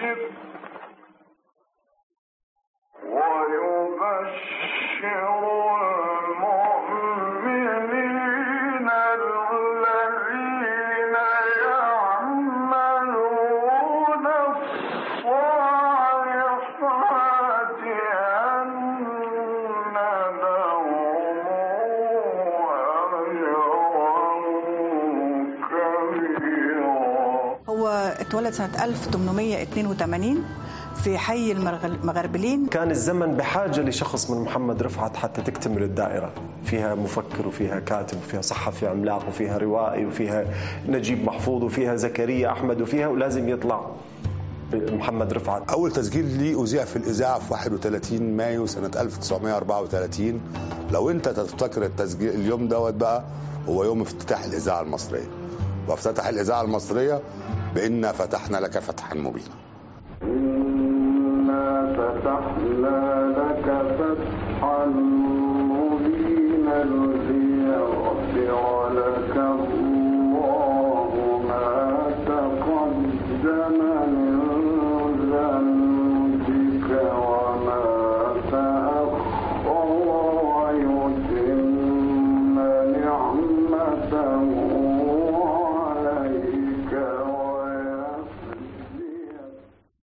اتولد سنة 1882 في حي المغربلين كان الزمن بحاجة لشخص من محمد رفعت حتى تكتمل الدائرة فيها مفكر وفيها كاتب وفيها صحفي عملاق وفيها روائي وفيها نجيب محفوظ وفيها زكريا أحمد وفيها ولازم يطلع محمد رفعت أول تسجيل لي أذيع في الإذاعة في 31 مايو سنة 1934 لو أنت تفتكر التسجيل اليوم دوت بقى هو يوم افتتاح الإذاعة المصرية وافتتح الإذاعة المصرية بإنا فتحنا لك فتحا مبينا إنا فتحنا لك فتحا مبينا ليغفر لك الله